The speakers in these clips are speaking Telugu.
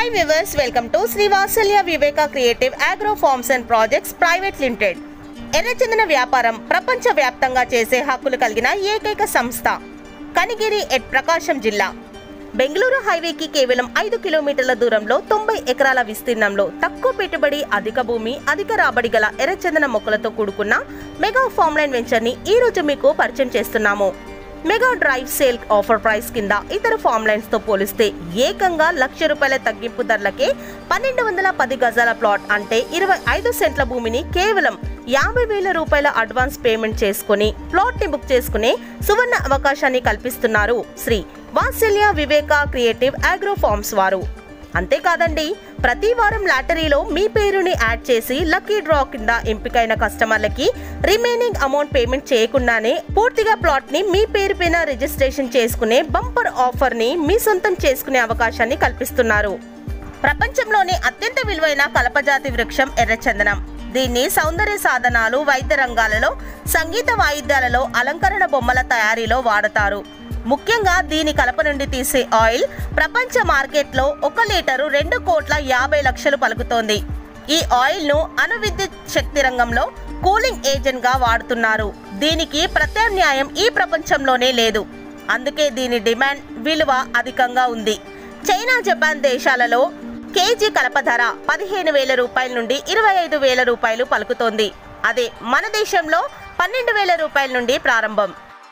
hi viewers welcome to Srivasalya Viveka creative agro farms and projects private limited ఎర్రచందన వ్యాపారం ప్రపంచ వ్యాప్తంగా చేసే హక్కులు కలిగిన ఏకైక సంస్థ కనిగిరి ఎట్ ప్రకాశం జిల్లా బెంగళూరు హైవేకి కేవలం ఐదు కిలోమీటర్ల దూరంలో తొంభై ఎకరాల విస్తీర్ణంలో తక్కువ పెట్టుబడి అధిక భూమి అధిక రాబడి గల ఎర్రచందన మొక్కలతో కూడుకున్న మెగా ఫార్మ్లైన్ వెంచర్ని ఈ రోజు మీకు పరిచయం చేస్తున్నాము mega drive sale offer price కింద ఇతర ఫామ్ లైన్స్ తో పోలిస్తే ఏకంగా లక్ష రూపాయల తగ్గింపు ధరలకే పన్నెండు వందల పది గజాల ప్లాట్ అంటే ఇరవై ఐదు సెంట్ల భూమిని కేవలం యాభై వేల రూపాయల అడ్వాన్స్ పేమెంట్ చేసుకుని ప్లాట్ ని బుక్ చేసుకునే సువర్ణ అవకాశాన్ని కల్పిస్తున్నారు Sri Vatsalya Viveka creative agro farms వారు అంతేకాదండి ప్రతి వారం లాటరీలో మీ పేరుని యాడ్ చేసి లక్కీ డ్రా కింద ఎంపికైన కస్టమర్లకి రిమైనింగ్ అమౌంట్ పేమెంట్ చేయకుండానే పూర్తిగా ప్లాట్ ని మీ పేరు పైన రిజిస్ట్రేషన్ చేసుకునే బంపర్ ఆఫర్ ని మీ సొంతం చేసుకునే అవకాశాన్ని కల్పిస్తున్నారు ప్రపంచంలోనే అత్యంత విలువైన కలపజాతి వృక్షం ఎర్రచందనం దీన్ని సౌందర్య సాధనాలు వైద్య రంగాలలో సంగీత వాయిద్యాలలో అలంకరణ బొమ్మల తయారీలో వాడతారు ముఖ్యంగా దీని కలప నుండి తీసే ఆయిల్ ప్రపంచ మార్కెట్లో ఒక లీటరు రెండు కోట్ల యాభై లక్షలు పలుకుతోంది ఈ ఆయిల్ ను అణు విద్యుత్ శక్తి రంగంలో కూలింగ్ ఏజెంట్ గా వాడుతున్నారు దీనికి ప్రత్యామ్నాయం ఈ ప్రపంచంలోనే లేదు అందుకే దీని డిమాండ్ విలువ అధికంగా ఉంది చైనా జపాన్ దేశాలలో కేజీ కలప ధర పదిహేను వేల రూపాయల నుండి ఇరవై ఐదు వేల రూపాయలు పలుకుతోంది అదే మన దేశంలో పన్నెండు వేల రూపాయల నుండి ప్రారంభం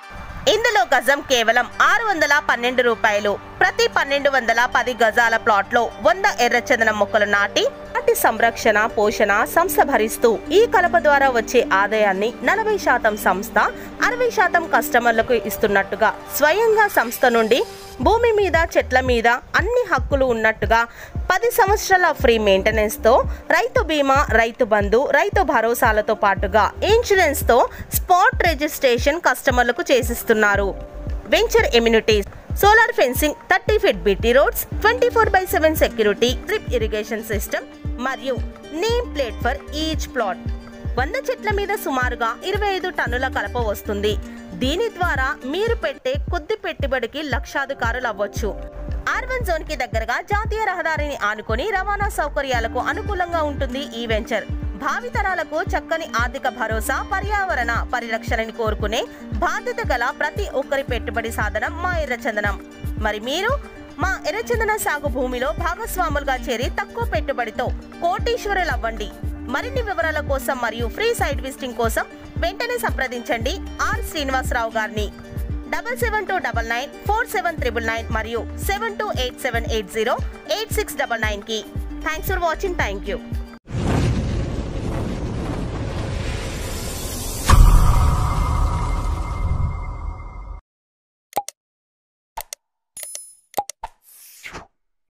ఇందులో గజం కేవలం ఆరు వందల పన్నెండు రూపాయలు ప్రతి పన్నెండు వందల పది గజాల ప్లాట్లో వంద ఎర్రచందనం మొక్కలు నాటి వాటి సంరక్షణ పోషణ సంస్థ భరిస్తూ ఈ కలప ద్వారా వచ్చే ఆదాయాన్ని నలభై శాతం సంస్థ అరవై శాతం కస్టమర్లకు ఇస్తున్నట్టుగా స్వయంగా సంస్థ నుండి భూమి మీద చెట్ల మీద అన్ని హక్కులు ఉన్నట్టుగా పది సంవత్సరాల ఫ్రీ మెయింటెనెన్స్తో రైతు బీమా రైతు బంధు రైతు భరోసాలతో పాటుగా ఇన్సూరెన్స్తో స్పాట్ రిజిస్ట్రేషన్ కస్టమర్లకు చేసిస్తున్నారు venture amenities solar fencing thirty feet BT roads twenty four by seven security drip irrigation system మరియు name plate for each plot వంద చెట్ల మీద సుమారుగా ఇరవై ఐదు టన్నుల కలప వస్తుంది దీని ద్వారా మీరు పెట్టే కొద్ది పెట్టుబడికి లక్షాధికారులు అవ్వచ్చు ఆర్వన్ జోన్ కి దగ్గరగా జాతీయ రహదారిని ఆనుకొని రవాణా సౌకర్యాలకు అనుకూలంగా ఉంటుంది ఈ వెంచర్ భావితరాలకు చక్కని ఆర్థిక భరోసా పర్యావరణ పరిరక్షణని కోరుకునే బాధ్యత గల ప్రతి ఒక్కరి పెట్టుబడి సాధనం మా ఎర్రచందనం మరి మీరు మా ఎర్రచందన సాగు భూమిలో భాగస్వాములుగా చేరి తక్కువ పెట్టుబడితో కోటీశ్వరులు అవ్వండి మరిన్ని వివరాల కోసం మరియు ఫ్రీ సైట్ విజిటింగ్ కోసం వెంటనే సంప్రదించండి ఆర్ శ్రీనివాసరావు గారిని double seven two double nine four seven triple nine మరియు seven two eight seven eight zero eight six double nine కి thanks for watching thank you